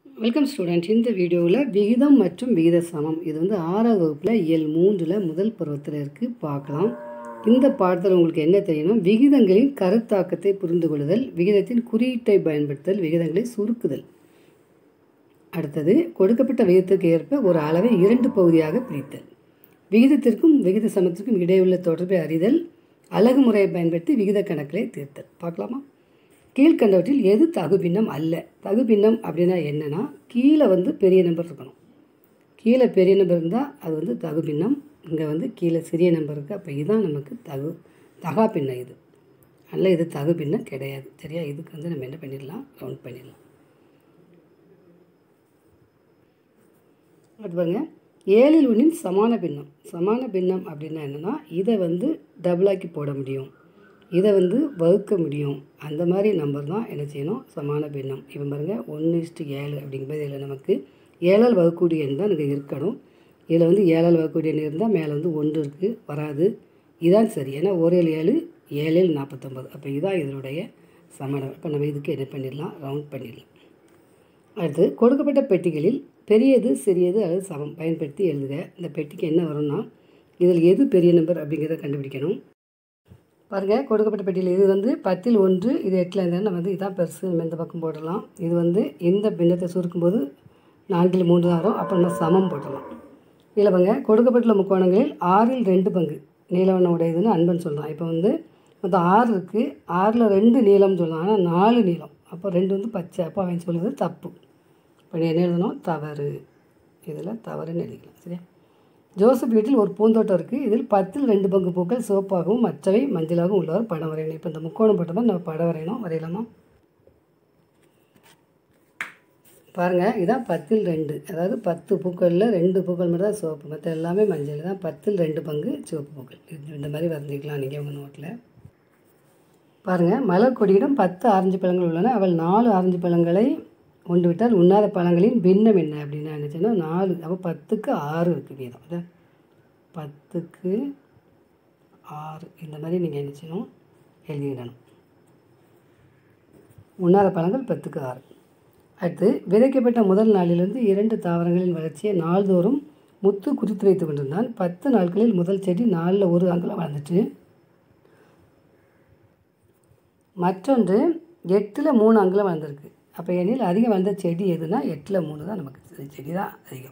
Welcome student இந்த வீடியோவில் விகிதம் மற்றும் விகித சமம் இது வந்து ஆறாவது வகுப்பில் இயல் மூன்றில் முதல் பருவத்தில் இருக்குது பார்க்கலாம் இந்த பாடத்தில் உங்களுக்கு என்ன தெரியணும் விகிதங்களின் கருத்தாக்கத்தை புரிந்து கொள்ளுதல் விகிதத்தின் குறியீட்டை பயன்படுத்தல் விகிதங்களை சுருக்குதல் அடுத்தது கொடுக்கப்பட்ட விகிதத்துக்கு ஏற்ப ஒரு அளவை இரண்டு பகுதியாக பிரித்தல் விகிதத்திற்கும் விகித சமத்திற்கும் இடையுள்ள தொடர்பை அறிதல் அலகு முறையை பயன்படுத்தி விகித கணக்குகளை தீர்த்தல் பார்க்கலாமா கீழ்கண்டவற்றில் எது தகுபின்னம் அல்ல தகுபின்னம் அப்படின்னா என்னென்னா கீழே வந்து பெரிய நம்பர் இருக்கணும் கீழே பெரிய நம்பர் இருந்தால் அது வந்து தகுபின்னம் இங்கே வந்து கீழே சிறிய நம்பர் இருக்குது அப்போ இதுதான் நமக்கு தகு தகா பின்னம் இது அல்ல இது தகு பின்னம் கிடையாது சரியா இதுக்கு வந்து நம்ம என்ன பண்ணிடலாம் ரவுண்ட் பண்ணிடலாம் அடுத்து பாருங்க ஏழில் ஒன்றின் சமான பின்னம் சமான பின்னம் அப்படின்னா என்னென்னா இதை வந்து டபுளாக்கி போட முடியும் இதை வந்து வகுக்க முடியும் அந்த மாதிரி நம்பர் தான் என்ன செய்யணும் சமான பின்னம் இப்போ பாருங்கள் ஒன்று இஸ்ட்டு ஏழு அப்படிங்கும்போது இதில் நமக்கு ஏழால் வகுக்கூடிய எண் தான் இங்கே இருக்கணும் இதில் வந்து ஏழால் வகுக்கூடிய எண் இருந்தால் மேலே வந்து ஒன்று இருக்குது வராது இதான் சரி ஏன்னா ஒரு ஏழு ஏழில் நாற்பத்தொம்பது அப்போ இதுதான் இதனுடைய சமணம் இப்போ நம்ம இதுக்கு என்ன பண்ணிடலாம் ரவுண்ட் பண்ணிடலாம் அடுத்து கொடுக்கப்பட்ட பெட்டிகளில் பெரியது சிறியது அல்லது சமம் பயன்படுத்தி எழுதுக இந்த பெட்டிக்கு என்ன வரும்னா இதில் எது பெரிய நம்பர் அப்படிங்கிறத கண்டுபிடிக்கணும் பாருங்கள் கொடுக்கப்பட்ட பெட்டியில் இது வந்து பத்தில் ஒன்று இது எட்டில் இருந்தால் நம்ம வந்து இதான் பெருசு நம்ம இந்த பக்கம் போடலாம் இது வந்து இந்த பின்னத்தை சுருக்கும்போது நான்கில் மூன்று தான் வரும் அப்போ நம்ம சமம் போடலாம் இதில் பாருங்க கொடுக்கப்பட்டுள்ள முக்கோணங்களில் ஆறில் ரெண்டு பங்கு நீளவண்ண உடையதுன்னு அன்பன் சொல்லலாம் இப்போ வந்து மொத்தம் ஆறு இருக்குது ஆறில் ரெண்டு நீளம்னு சொல்லலாம் ஆனால் நாலு நீளம் அப்போ ரெண்டு வந்து பச்சை அப்போ அவன் சொல்லுறது தப்பு இப்போ நீ என்ன எழுதணும் தவறு இதில் தவறுன்னு எழுதிக்கலாம் சரியா ஜோசப் வீட்டில் ஒரு பூந்தோட்டம் இருக்குது இதில் பத்தில் ரெண்டு பங்கு பூக்கள் சிவப்பாகவும் மற்றவை மஞ்சளாகவும் உள்ளவர் படம் வரையணும் இப்போ இந்த முக்கோணம் போட்டோம்னா நம்ம படம் வரையணும் வரையலாமா பாருங்கள் இதான் பத்தில் ரெண்டு அதாவது பத்து பூக்களில் ரெண்டு பூக்கள் மட்டும் தான் சிவப்பு மற்ற எல்லாமே மஞ்சள் தான் பத்தில் ரெண்டு பங்கு சிவப்பு பூக்கள் இது இந்த மாதிரி வரைஞ்சிக்கலாம் நீங்கள் உங்கள் நோட்டில் பாருங்கள் மலர் கொடியிடம் பத்து ஆரஞ்சு பழங்கள் உள்ளன அவள் நாலு ஆரஞ்சு பழங்களை கொண்டு விட்டால் உண்ணாத பழங்களின் பின்னம் என்ன அப்படின்னா என்னச்சுன்னா நாலு அப்போ பத்துக்கு ஆறு இருக்குது வீதம் அதான் பத்துக்கு ஆறு இந்த மாதிரி நீங்கள் என்ன செய்யணும் எழுதிடணும் உண்ணாத பழங்கள் பத்துக்கு ஆறு அடுத்து விதைக்கப்பட்ட முதல் நாளிலிருந்து இரண்டு தாவரங்களின் வளர்ச்சியை நாள்தோறும் முத்து குறித்து வைத்து கொண்டிருந்தான் பத்து நாட்களில் முதல் செடி நாலில் ஒரு அங்குலம் வளர்ந்துச்சு மற்றொன்று எட்டில் மூணு அங்குலம் வளர்ந்துருக்கு அப்போ எண்ணில் அதிகம் வந்த செடி எதுனா எட்டில் மூணு தான் நமக்கு செடி தான் அதிகம்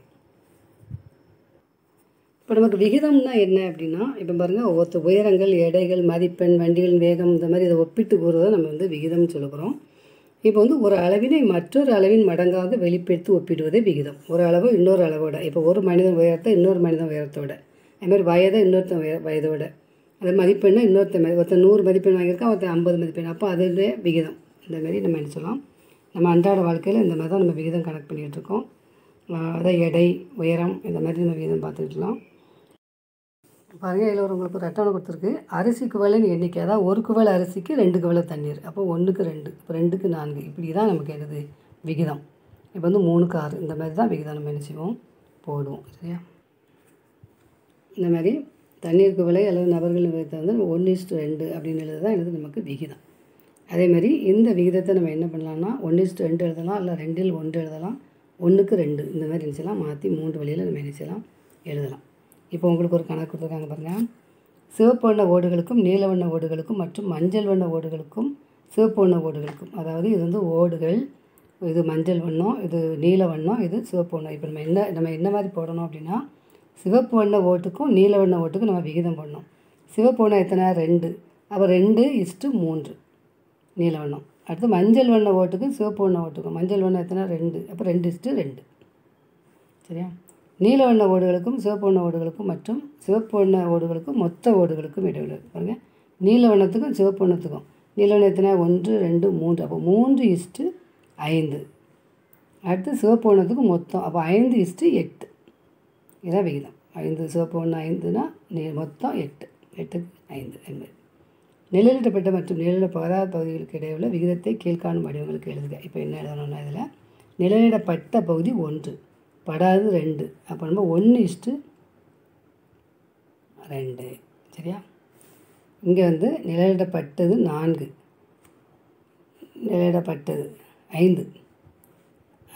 இப்போ நமக்கு விகிதம்னா என்ன அப்படின்னா இப்போ பாருங்கள் ஒவ்வொரு உயரங்கள் எடைகள் மதிப்பெண் வண்டிகளின் வேகம் இந்த மாதிரி இதை ஒப்பிட்டு கூறுவதை நம்ம வந்து விகிதம்னு சொல்லுகிறோம் இப்போ வந்து ஒரு அளவினை மற்றொரு அளவின் மடங்காக வெளிப்படுத்தி ஒப்பிடுவதே விகிதம் ஒரு அளவு இன்னொரு அளவோட இப்போ ஒரு மனிதன் உயரத்தை இன்னொரு மனிதன் உயரத்தோட அதுமாதிரி வயதை இன்னொருத்தன் வய வயதோட அது மதிப்பெண்ணை இன்னொருத்தன் ஒருத்தன் நூறு மதிப்பெண் வாங்கியிருக்கான் ஒருத்தன் ஐம்பது மதிப்பெண் அப்போ அதோடைய விகிதம் இந்த மாதிரி நம்ம என்ன சொல்லலாம் நம்ம அன்றாட வாழ்க்கையில் இந்த மாதிரி தான் நம்ம விகிதம் கணக்கு பண்ணிகிட்டு இருக்கோம் அதான் எடை உயரம் இந்த மாதிரி நம்ம விகிதம் பார்த்துக்கலாம் பாருங்கள் இதில் ஒரு உங்களுக்கு ஒரு அட்டவணை கொடுத்துருக்கு அரிசி குவலின் எண்ணிக்கை அதாவது ஒரு குவல் அரிசிக்கு ரெண்டு குவலை தண்ணீர் அப்போ ஒன்றுக்கு ரெண்டு இப்போ ரெண்டுக்கு நான்கு இப்படி தான் நமக்கு என்னது விகிதம் இப்போ வந்து மூணுக்கு ஆறு இந்த மாதிரி தான் விகிதம் நம்ம என்ன செய்வோம் போடுவோம் சரியா இந்த மாதிரி தண்ணீருக்கு விலை அல்லது நபர்களின் விகிதத்தை வந்து ஒன்று இஸ்ட்டு ரெண்டு அப்படின்னு எழுது தான் எழுது நமக்கு விகிதம் அதே மாதிரி இந்த விகிதத்தை நம்ம என்ன பண்ணலாம்னா ஒன்று இஸ்ட்டு ரெண்டு எழுதலாம் இல்லை ரெண்டில் ஒன்று எழுதலாம் ஒன்றுக்கு ரெண்டு இந்த மாதிரி நினச்சலாம் மாற்றி மூன்று வழியில் நம்ம நினச்சலாம் எழுதலாம் இப்போ உங்களுக்கு ஒரு கணக்கு கொடுத்துருக்காங்க பாருங்கள் சிவப்பு வண்ண ஓடுகளுக்கும் நீல வண்ண ஓடுகளுக்கும் மற்றும் மஞ்சள் வண்ண ஓடுகளுக்கும் சிவப்பு வண்ண ஓடுகளுக்கும் அதாவது இது வந்து ஓடுகள் இது மஞ்சள் வண்ணம் இது நீல வண்ணம் இது சிவப்பு வண்ணம் இப்போ நம்ம என்ன நம்ம என்ன மாதிரி போடணும் அப்படின்னா சிவப்பு வண்ண ஓட்டுக்கும் நீல வண்ண ஓட்டுக்கும் நம்ம விகிதம் போடணும் சிவப்பு வண்ணம் எத்தனை ரெண்டு அப்போ ரெண்டு இஸ்ட்டு மூன்று நீல வண்ணம் அடுத்து மஞ்சள் வண்ண ஓட்டுக்கும் சிவப்பு வண்ண ஓட்டுக்கும் மஞ்சள் வண்ணம் எத்தனை ரெண்டு அப்போ ரெண்டு இஸ்ட்டு ரெண்டு சரியா நீல வண்ண ஓடுகளுக்கும் சிவப்பு வண்ண ஓடுகளுக்கும் மற்றும் சிவப்பு வண்ண ஓடுகளுக்கும் மொத்த ஓடுகளுக்கும் இடைவெளி பாருங்கள் நீல வண்ணத்துக்கும் சிவப்பு வண்ணத்துக்கும் நீல வண்ணம் எத்தனை ஒன்று ரெண்டு மூன்று அப்போ மூன்று இஸ்ட்டு ஐந்து அடுத்து சிவப்பு வண்ணத்துக்கும் மொத்தம் அப்போ ஐந்து இஸ்ட்டு எட்டு இதான் விகிதம் ஐந்து சிவப்பு வண்ணம் ஐந்துனா நீ மொத்தம் எட்டு எட்டுக்கு ஐந்து என்பது நிழலிடப்பட்ட மற்றும் நிழலிடப்படாத பகுதிகளுக்கு இடையே உள்ள விகிதத்தை கீழ்காணும் வடிவங்களுக்கு எழுதுக இப்போ என்ன எழுதணும்னா இதில் நிழலிடப்பட்ட பகுதி ஒன்று படாது ரெண்டு அப்போ நம்ம ஒன்று இஸ்ட்டு ரெண்டு சரியா இங்கே வந்து நிழலிடப்பட்டது நான்கு நிழலிடப்பட்டது ஐந்து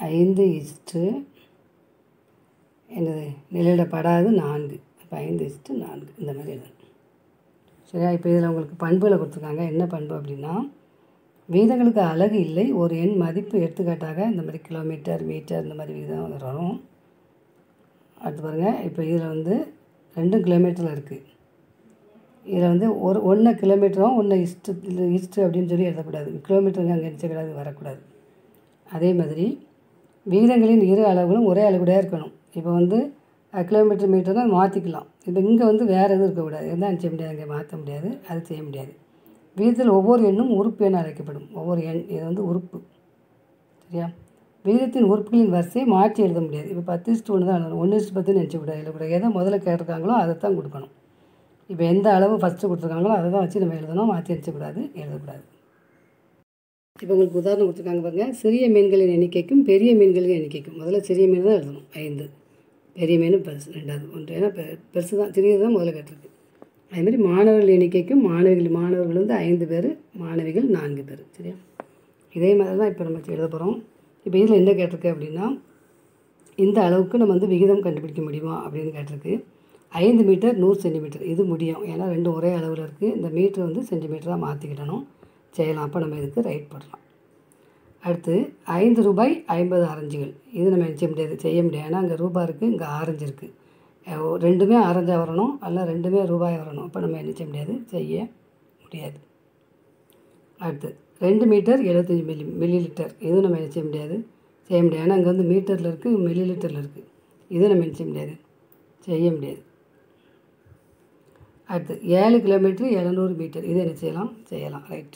ஐந்து இஸ்ட்டு என்னது நிலையிடப்படாது நான்கு அப்போ ஐந்து இஸ்ட்டு நான்கு இந்த மாதிரி எழுதணும் சரியா இப்போ இதில் உங்களுக்கு பண்புகளை கொடுத்துருக்காங்க என்ன பண்பு அப்படின்னா வீதங்களுக்கு அழகு இல்லை ஒரு எண் மதிப்பு எடுத்துக்காட்டாக இந்த மாதிரி கிலோமீட்டர் மீட்டர் இந்த மாதிரி விகிதம் வரும் அடுத்து பாருங்கள் இப்போ இதில் வந்து ரெண்டும் கிலோமீட்டரில் இருக்குது இதில் வந்து ஒரு ஒன்று கிலோமீட்டரும் ஒன்று இஸ்ட்டு இஸ்ட்டு அப்படின்னு சொல்லி எழுதக்கூடாது கிலோமீட்டருங்க அங்கே நினச்சக்கூடாது வரக்கூடாது அதே மாதிரி விகிதங்களின் இரு அளவுகளும் ஒரே அளவுடையாக இருக்கணும் இப்போ வந்து அஹ், கிலோமீட்டர் மீட்டர்னா மாற்றிக்கலாம் இப்போ இங்கே வந்து வேறு எதுவும் இருக்கக்கூடாது எதாவது செய்ய முடியாது அங்கே மாற்ற முடியாது அது செய்ய முடியாது விகிதத்தில் ஒவ்வொரு எண்ணும் உறுப்பு என அழைக்கப்படும் ஒவ்வொரு எண் இது வந்து உறுப்பு சரியா விகிதத்தின் உறுப்புகளின் வரிசையை மாற்றி எழுத முடியாது இப்போ பத்து இஸ்ட்டு ஒன்று தான் எழுதணும் ஒன்று இஸ்ட்டு பத்து நினச்சக்கூடாது எழுதக்கூடாது எதை முதல்ல கேட்டிருக்காங்களோ அதை தான் கொடுக்கணும் இப்போ எந்த அளவு ஃபஸ்ட்டு கொடுத்துருக்காங்களோ அதை தான் வச்சு நம்ம எழுதணும் மாற்றி அடிச்சக்கூடாது எழுதக்கூடாது இப்போ உங்களுக்கு உதாரணம் கொடுத்துருக்காங்க பாருங்க சிறிய மீன்களின் எண்ணிக்கைக்கும் பெரிய மீன்களின் எண்ணிக்கைக்கும் முதல்ல சிறிய மீன் தான் எழுதணும் ஐந்து பெரிய மீன் பெருசு ரெண்டாவது ஒன்று ஏன்னா பெ பெருசு தான் சிறியது தான் முதல்ல கேட்டிருக்கு அதேமாதிரி மாணவர்கள் எண்ணிக்கைக்கும் மாணவிகள் மாணவர்கள் வந்து ஐந்து பேர் மாணவிகள் நான்கு பேர் சரியா இதே மாதிரி தான் இப்போ நம்ம எழுத போகிறோம் இப்போ இதில் என்ன கேட்டிருக்கு அப்படின்னா இந்த அளவுக்கு நம்ம வந்து விகிதம் கண்டுபிடிக்க முடியுமா அப்படின்னு கேட்டிருக்கு ஐந்து மீட்டர் நூறு சென்டிமீட்டர் இது முடியும் ஏன்னா ரெண்டும் ஒரே அளவில் இருக்குது இந்த மீட்டர் வந்து சென்டிமீட்டராக மாற்றிக்கிடணும் செய்யலாம் அப்போ நம்ம இதுக்கு ரைட் பண்ணலாம் அடுத்து ஐந்து ரூபாய் ஐம்பது ஆரஞ்சுகள் இது நம்ம என்ன செய்ய முடியாது செய்ய முடியாது ஏன்னா அங்கே ரூபாய் இருக்குது இங்கே ஆரஞ்சு இருக்குது அஹ் ஒ- ரெண்டுமே ஆரஞ்சாக வரணும் அல்ல ரெண்டுமே ரூபாய் வரணும் அப்போ நம்ம என்ன செய்ய முடியாது செய்ய முடியாது அடுத்து ரெண்டு மீட்டர் எழுபத்தஞ்சி மில்லி மில்லி லிட்டர் இது நம்ம என்ன செய்ய முடியாது செய்ய முடியாது ஏன்னா அங்கே வந்து மீட்டரில் இருக்குது மில்லி லிட்டரில் இருக்குது இது நம்ம என்ன செய்ய முடியாது செய்ய முடியாது அடுத்து ஏழு கிலோமீட்டர் எழுநூறு மீட்டர் இது என்ன செய்யலாம் செய்யலாம் ரைட்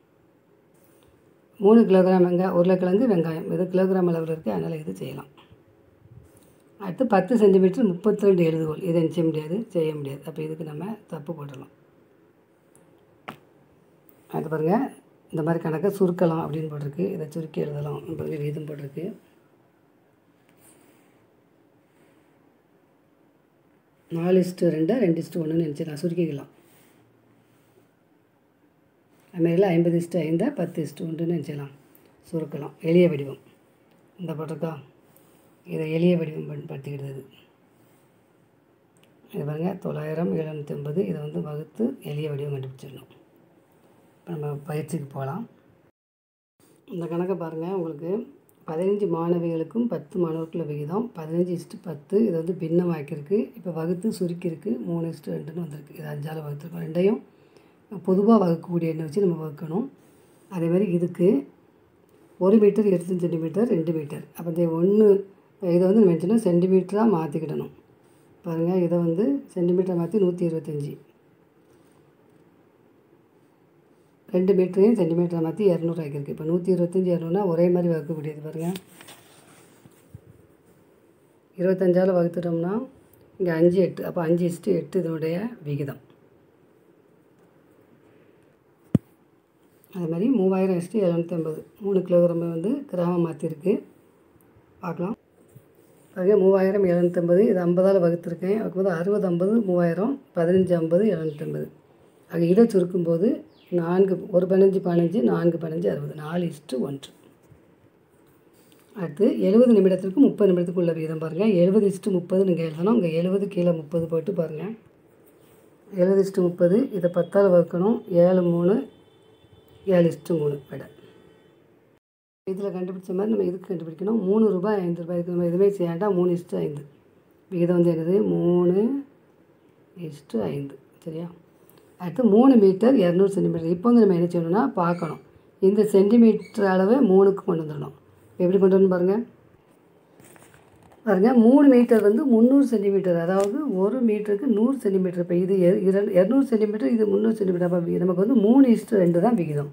மூணு கிலோகிராம் வெங்காயம் உருளைக்கிழங்கு வெங்காயம் இது கிலோகிராம் அளவில் இருக்குது அதனால் இது செய்யலாம் அடுத்து பத்து சென்டிமீட்டர் முப்பத்தி ரெண்டு எழுதுகோல் இதை என்ன செய்ய முடியாது செய்ய முடியாது அப்போ இதுக்கு நம்ம தப்பு போட்டுடலாம் அடுத்து பாருங்கள் இந்த மாதிரி கணக்கை சுருக்கலாம் அப்படின்னு போட்டிருக்கு இதை சுருக்கி எழுதலாம் பாருங்க வீதம் போட்டிருக்கு நாலு இஸ்ட்டு ரெண்டா ரெண்டு இஸ்ட்டு ஒன்றுன்னு நினச்சிடலாம் சுருக்கிக்கலாம் அதுமாரிலாம் ஐம்பது இஸ்ட்டு ஐந்தா பத்து இஸ்ட்டு ஒன்றுன்னு நினச்சிடலாம் சுருக்கலாம் எளிய வடிவம் இந்த போட்டிருக்கா இதை எளிய வடிவம் பயன்படுத்திக்கிடுது இது பாருங்க தொள்ளாயிரம் எழுநூற்றி ஐம்பது இதை வந்து வகுத்து எளிய வடிவம் கண்டுபிடிச்சிடணும் இப்போ நம்ம பயிற்சிக்கு போகலாம் இந்த கணக்கை பாருங்கள் உங்களுக்கு பதினஞ்சு மாணவிகளுக்கும் பத்து மாணவருக்குள்ள விகிதம் பதினஞ்சு இஸ்ட்டு பத்து இதை வந்து பின்னமாக்கியிருக்கு இப்போ வகுத்து சுருக்கியிருக்கு மூணு இஸ்ட்டு ரெண்டுன்னு வந்திருக்கு இது அஞ்சால் வகுத்துருக்கோம் ரெண்டையும் பொதுவாக வகுக்கக்கூடிய எண்ணை வச்சு நம்ம வகுக்கணும் அதே மாதிரி இதுக்கு ஒரு மீட்டர் இருபத்தஞ்சு சென்டிமீட்டர் ரெண்டு மீட்டர் அப்போ இந்த ஒன்று இதை வந்து நம்ம என்ன செய்யணும் சென்டிமீட்டராக மாற்றிக்கிடணும் பாருங்கள் இதை வந்து சென்டிமீட்டர் மாற்றி நூற்றி இருபத்தஞ்சி ரெண்டு மீட்டரையும் சென்டிமீட்டரை மாற்றி இரநூறு ஆக்கியிருக்கு இப்போ நூற்றி இருபத்தஞ்சி இரநூறுனா ஒரே மாதிரி வகுக்கக்கூடியது பாருங்கள் இருபத்தஞ்சால் வகுத்துட்டோம்னா இங்கே அஞ்சு எட்டு அப்போ அஞ்சு இஸ்ட்டு எட்டு இதனுடைய விகிதம் அது மாதிரி மூவாயிரம் இஸ்ட்டு எழுநூற்றி ஐம்பது மூணு கிலோகிராம் வந்து கிராமம் மாற்றிருக்கு பார்க்கலாம் பாருங்க மூவாயிரம் எழுநூற்றம்பது இது ஐம்பதால் வகுத்துருக்கேன் அதுக்கு அறுபது ஐம்பது மூவாயிரம் பதினஞ்சு ஐம்பது எழுநூற்றம்பது அது இதை சுருக்கும்போது நான்கு ஒரு பதினஞ்சு பதினஞ்சு நான்கு பதினஞ்சு அறுபது நாலு இஸ்ட்டு ஒன்று அடுத்து எழுபது நிமிடத்திற்கு முப்பது நிமிடத்துக்கு உள்ள விகிதம் பாருங்கள் எழுபது இஸ்ட்டு முப்பது நீங்கள் எழுதணும் இங்கே எழுபது கீழே முப்பது போட்டு பாருங்கள் எழுபது இஸ்ட்டு முப்பது இதை பத்தால் வகுக்கணும் ஏழு மூணு ஏழு இஸ்ட்டு மூணு விட இதில் கண்டுபிடிச்ச மாதிரி நம்ம இதுக்கு கண்டுபிடிக்கணும் மூணு ரூபாய் ஐந்து ரூபாய்க்கு நம்ம எதுவுமே செய்ய வேண்டாம் மூணு இஸ்ட்டு ஐந்து விகிதம் வந்து என்னது மூணு இஸ்ட்டு ஐந்து சரியா அடுத்து மூணு மீட்டர் இரநூறு சென்டிமீட்டர் இப்போ வந்து நம்ம என்ன செய்யணும்னா பார்க்கணும் இந்த சென்டிமீட்டர் அளவை மூணுக்கு கொண்டு வந்துடணும் எப்படி கொண்டு வரணும் பாருங்கள் பாருங்கள் மூணு மீட்டர் வந்து முந்நூறு சென்டிமீட்டர் அதாவது ஒரு மீட்டருக்கு நூறு சென்டிமீட்டர் இப்போ இது எ- இர- இரநூறு சென்டிமீட்டர் இது முந்நூறு சென்டிமீட்டர் அப்போ வி- நமக்கு வந்து மூணு இஸ்ட்டு ரெண்டு தான் விகிதம்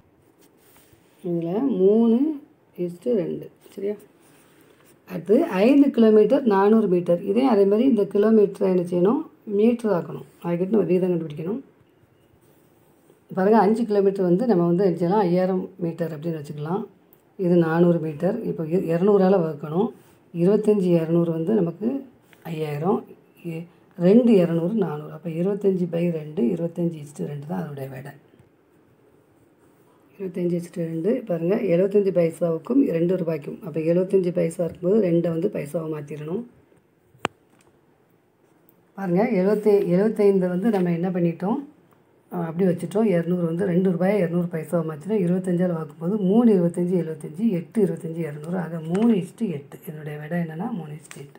இதில் மூணு இஸ்ட்டு ரெண்டு சரியா அடுத்து ஐந்து கிலோமீட்டர் நானூறு மீட்டர் இதே அதே மாதிரி இந்த கிலோமீட்டரை என்ன செய்யணும் மீட்டர் ஆக்கணும் அதுக்கிட்ட நம்ம வீதம் கண்டுபிடிக்கணும் பாருங்கள் அஞ்சு கிலோமீட்டர் வந்து நம்ம வந்து என்ன செய்யலாம் ஐயாயிரம் மீட்டர் அப்படின்னு வச்சுக்கலாம் இது நானூறு மீட்டர் இப்போ இ- இரநூறால் வகுக்கணும் இருபத்தஞ்சி இரநூறு வந்து நமக்கு ஐயாயிரம் இ- ரெண்டு இரநூறு நானூறு அப்போ இருபத்தஞ்சி பை ரெண்டு இருபத்தஞ்சி இஸ்ட்டு ரெண்டு தான் அதனுடைய விடை இருபத்தஞ்சி இஸ்ட்டு ரெண்டு பாருங்கள் எழுபத்தஞ்சி பைசாவுக்கும் ரெண்டு ரூபாய்க்கும் அப்போ எழுபத்தஞ்சி பைசா இருக்கும்போது ரெண்டை வந்து பைசாவை மாற்றிடணும் பாருங்கள் எழுபத்தி எழுபத்தைந்து வந்து நம்ம என்ன பண்ணிட்டோம் அஹ் அப்படி வச்சுட்டோம் இரநூறு வந்து ரெண்டு ரூபாயை இரநூறு பைசாவை மாற்றினோம் இருபத்தஞ்சால் பார்க்கும்போது மூணு இருபத்தஞ்சி எழுபத்தஞ்சி எட்டு இருபத்தஞ்சி இரநூறு ஆக மூணு இஸ்ட்டு எட்டு என்னுடைய விடை என்னென்னா மூணு இஸ்ட்டு எட்டு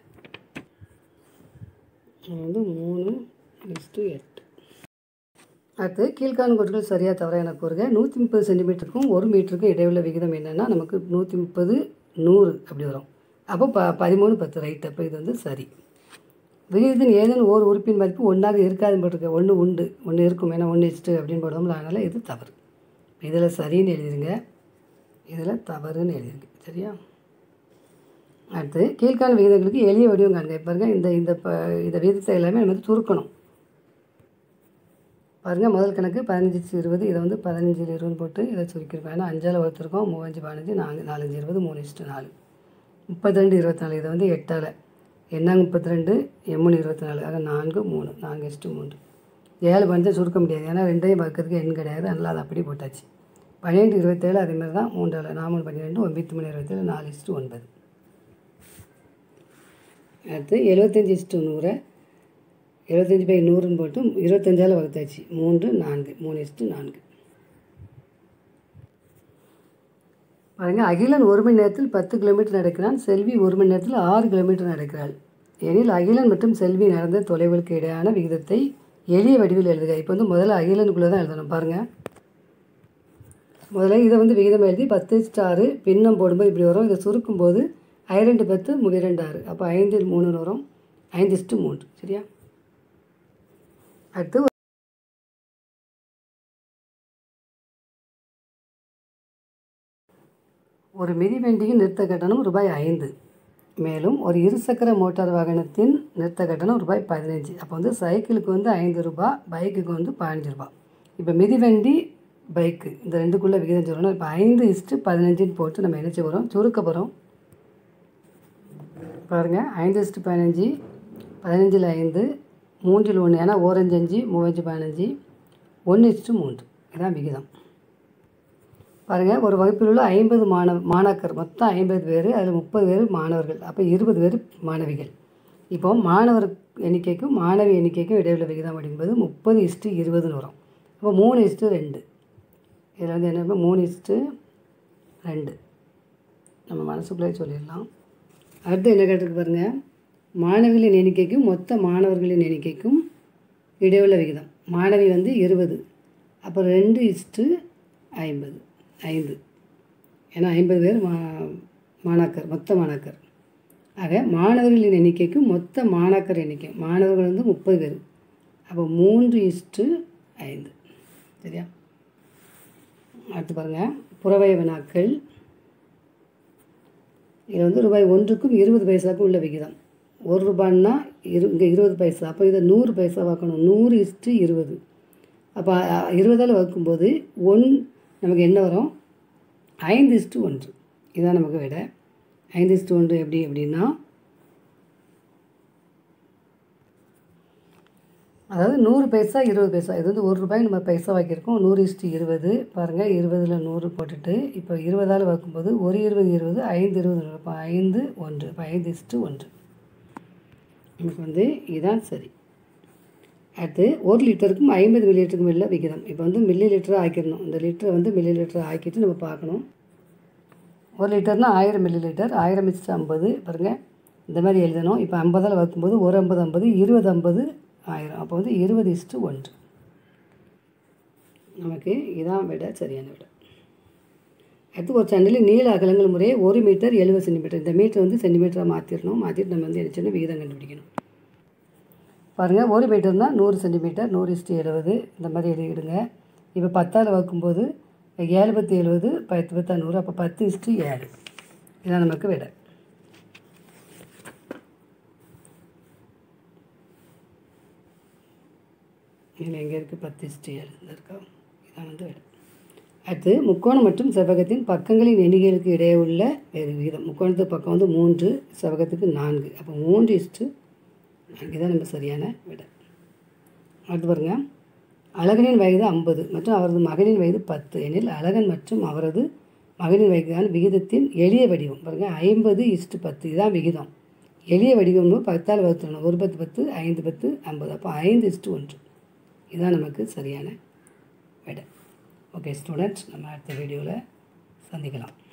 இது வந்து மூணு இஸ்ட்டு எட்டு அடுத்து கீழ்காணும் கோட்டுகள் சரியாக தவிர என கூறுக நூற்றி முப்பது சென்டிமீட்டருக்கும் ஒரு மீட்டருக்கும் இடையுள்ள விகிதம் என்னென்னா நமக்கு நூற்றி முப்பது நூறு அப்படி வரும் அப்போ ப பதிமூணு பத்து ரைட் அப்போ இது வந்து சரி விகிதத்தின் ஏதேனும் ஓர் உறுப்பின் மதிப்பு ஒன்றாக இருக்காதுன்னு போட்டிருக்க ஒன்று உண்டு ஒன்று இருக்கும் ஏன்னா ஒன்று இஸ்ட்டு அப்படின்னு போடுவோம்ல அதனால் இது தவறு இதில் சரின்னு எழுதிருங்க இதில் தவறுன்னு எழுதிருக்கு சரியா அடுத்து கீழ்கால விகிதங்களுக்கு எளிய வடிவம் காண்க பாருங்க இந்த இந்த ப இந்த விகிதத்தை எல்லாமே நம்ம வந்து சுருக்கணும் பாருங்கள் முதல் கணக்கு பதினஞ்சு இருபது இதை வந்து பதினஞ்சு இருபதுன்னு போட்டு இதை சுருக்கிருக்கோம் ஏன்னா அஞ்சால் ஒருத்தருக்கோம் மூவஞ்சு பதினஞ்சு நாலு நாலஞ்சு இருபது மூணு இஸ்ட்டு நாலு முப்பத்தி ரெண்டு இருபத்தி நாலு இதை வந்து எட்டால் எண்ணாங்க முப்பத்தி ரெண்டு எம்முன்னு இருபத்தி நாலு ஆக நான்கு மூணு நான்கு இஸ்ட்டு மூன்று ஏழு பஞ்சை சுருக்க முடியாது ஏன்னா ரெண்டையும் பார்க்கறதுக்கு எண் கிடையாது அதனால் அதை அப்படி போட்டாச்சு பன்னிரெண்டு இருபத்தேழு அதேமாதிரி தான் மூன்றால் நாமூணு பன்னிரெண்டு ஒம்பத்தி மூணு இருபத்தேழு நாலு இஸ்ட்டு ஒன்பது அடுத்து எழுபத்தஞ்சி இஸ்ட்டு நூறை எழுபத்தஞ்சி பை நூறுன்னு போட்டு இருபத்தஞ்சால் வகுத்தாச்சு மூன்று நான்கு மூணு இஸ்ட்டு நான்கு பாருங்கள் அகிலன் ஒரு மணி நேரத்தில் பத்து கிலோமீட்டர் நடக்கிறான் செல்வி ஒரு மணி நேரத்தில் ஆறு கிலோமீட்டர் நடக்கிறாள் எனில் அகிலன் மற்றும் செல்வி நடந்த தொலைவுகளுக்கு இடையான விகிதத்தை எளிய வடிவில் எழுதுக இப்போ வந்து முதல்ல அகிலனுக்குள்ளே தான் எழுதணும் பாருங்கள் முதல்ல இதை வந்து விகிதம் எழுதி பத்து ஸ்டாரு பின்னம் போடும்போது இப்படி வரும் இதை சுருக்கும்போது ஐரெண்டு பத்து முகிரெண்டு ஆறு அப்போ ஐந்து மூணுன்னு வரும் ஐந்து இஸ்ட்டு மூன்று சரியா அடுத்து ஒரு மிதிவண்டியின் நிறுத்த கட்டணம் ரூபாய் ஐந்து மேலும் ஒரு இருசக்கர மோட்டார் வாகனத்தின் நிறுத்த கட்டணம் ரூபாய் பதினஞ்சு அப்போ வந்து சைக்கிளுக்கு வந்து ஐந்து ரூபாய் பைக்குக்கு வந்து பதினஞ்சு ரூபாய் இப்போ மிதிவண்டி பைக்கு இந்த ரெண்டுக்குள்ளே விகிதம் சொல்லணும் இப்போ ஐந்து இஸ்ட்டு பதினஞ்சுன்னு போட்டு நம்ம என்ன செய்ய போகிறோம் சுருக்க போகிறோம் பாருங்கள் ஐந்து இஸ்ட்டு பதினஞ்சு பதினஞ்சில் ஐந்து மூன்றில் ஒன்று ஏன்னா ஓரஞ்சு அஞ்சு மூவஞ்சு பதினஞ்சு ஒன்று இஸ்ட்டு மூன்று இதான் விகிதம் பாருங்கள் ஒரு வகுப்பில் உள்ள ஐம்பது மாணவ மாணாக்கர் மொத்தம் ஐம்பது பேர் அதில் முப்பது பேர் மாணவர்கள் அப்போ இருபது பேர் மாணவிகள் இப்போ மாணவர் எண்ணிக்கைக்கும் மாணவி எண்ணிக்கைக்கும் இடையுள்ள விகிதம் அப்படிங்கும்போது முப்பது இஸ்ட்டு இருபதுன்னு வரும் அப்போ மூணு இஸ்ட்டு ரெண்டு இதில் வந்து என்ன மூணு இஸ்ட்டு ரெண்டு நம்ம மனசுக்குள்ளே சொல்லிடலாம் அடுத்து என்ன கேட்டிருக்கு பாருங்கள் மாணவிகளின் எண்ணிக்கைக்கும் மொத்த மாணவர்களின் எண்ணிக்கைக்கும் இடையுள்ள விகிதம் மாணவி வந்து இருபது அப்போ ரெண்டு இஸ்ட்டு ஐம்பது ஐந்து ஏன்னா ஐம்பது பேர் மா மாணாக்கர் மொத்த மாணாக்கர் ஆக மாணவர்களின் எண்ணிக்கைக்கும் மொத்த மாணாக்கர் எண்ணிக்கை மாணவர்கள் வந்து முப்பது பேர் அப்போ மூன்று இஸ்ட்டு ஐந்து சரியா அடுத்து பாருங்கள் புறவய வினாக்கள் இது வந்து ரூபாய் ஒன்றுக்கும் இருபது பைசாவுக்கும் உள்ள விகிதம் ஒரு ரூபான்னா இரு இங்கே இருபது பைசா அப்போ இதை நூறு பைசா வாக்கணும் நூறு இஸ்ட்டு இருபது அப்போ அ- இருபதால் வகுக்கும்போது ஒன் நமக்கு என்ன வரும் ஐந்து இஸ்ட்டு ஒன்று இதுதான் நமக்கு விட ஐந்து இஸ்ட்டு ஒன்று எப்படி அப்படின்னா அதாவது நூறு பைசா இருபது பைசா இது வந்து ஒரு ரூபாய் நம்ம பைசா வாக்கியிருக்கோம் நூறு இஸ்ட்டு இருபது பாருங்கள் இருபதில் நூறு போட்டுட்டு இப்போ இருபதால் வகுக்கும்போது ஒரு இருபது இருபது ஐந்து இருபது நூறு. இப்போ ஐந்து ஒன்று இப்போ ஐந்து இஸ்ட்டு ஒன்று நமக்கு வந்து இதுதான் சரி அடுத்து ஒரு லிட்டருக்கும் ஐம்பது மில்லி லிட்டருக்கும் உள்ள விகிதம் இப்போ வந்து மில்லி லிட்டராக ஆக்கிடணும் இந்த லிட்டரை வந்து மில்லி லிட்டர் ஆக்கிட்டு நம்ம பார்க்கணும் ஒரு லிட்டர்னால் ஆயிரம் மில்லி லிட்டர் ஆயிரம் இஸ்ட்டு ஐம்பது பாருங்கள் இந்த மாதிரி எழுதணும் இப்போ ஐம்பதால் வைக்கும்போது ஒரு ஐம்பது ஐம்பது இருபது ஐம்பது ஆயிரம் அப்போ வந்து இருபது இஸ்ட்டு ஒன்று நமக்கு இதான் விட சரியான விட அடுத்து ஒரு சண்டையில் நீள அகலங்கள் முறையே ஒரு மீட்டர் எழுபது சென்டிமீட்டர் இந்த மீட்டர் வந்து சென்டிமீட்டராக மாற்றிடணும் மாற்றிட்டு நம்ம வந்து என்ன செய்யணும் விகிதம் கண்டுபிடிக்கணும் பாருங்கள் ஒரு மீட்டர்னால் நூறு சென்டிமீட்டர் நூறு இஸ்ட்டு எழுபது இந்த மாதிரி எழுதிடுங்க இப்போ பத்தால் வகுக்கும்போது ஏழு பத்து எழுபது பத்து பத்தா நூறு அப்போ பத்து இஸ்ட்டு ஏழு இதான் நமக்கு விட இதில் எங்கே இருக்குது பத்து இஸ்ட்டு ஏழு இந்த இருக்கா இதான் வந்து விட அடுத்து முக்கோணம் மற்றும் செவ்வகத்தின் பக்கங்களின் எண்ணிக்கைகளுக்கு இடையே உள்ள வேறு விகிதம் முக்கோணத்துக்கு பக்கம் வந்து மூன்று செவ்வகத்துக்கு நான்கு அப்போ மூன்று இஸ்ட்டு இதுதான் நம்ம சரியான விட அடுத்து பாருங்க அழகனின் வயது ஐம்பது மற்றும் அவரது மகனின் வயது பத்து எனில் அழகன் மற்றும் அவரது மகனின் வயதான விகிதத்தின் எளிய வடிவம் பாருங்க ஐம்பது இஸ்டு பத்து இதுதான் விகிதம் எளிய வடிவம்னு பத்தால் வகுத்துடணும் ஒரு பத்து பத்து ஐந்து பத்து ஐம்பது அப்போ ஐந்து இஸ்டு ஒன்று இதுதான் நமக்கு சரியான விடை ஓகே ஸ்டூடெண்ட்ஸ் நம்ம அடுத்த வீடியோவில் சந்திக்கலாம்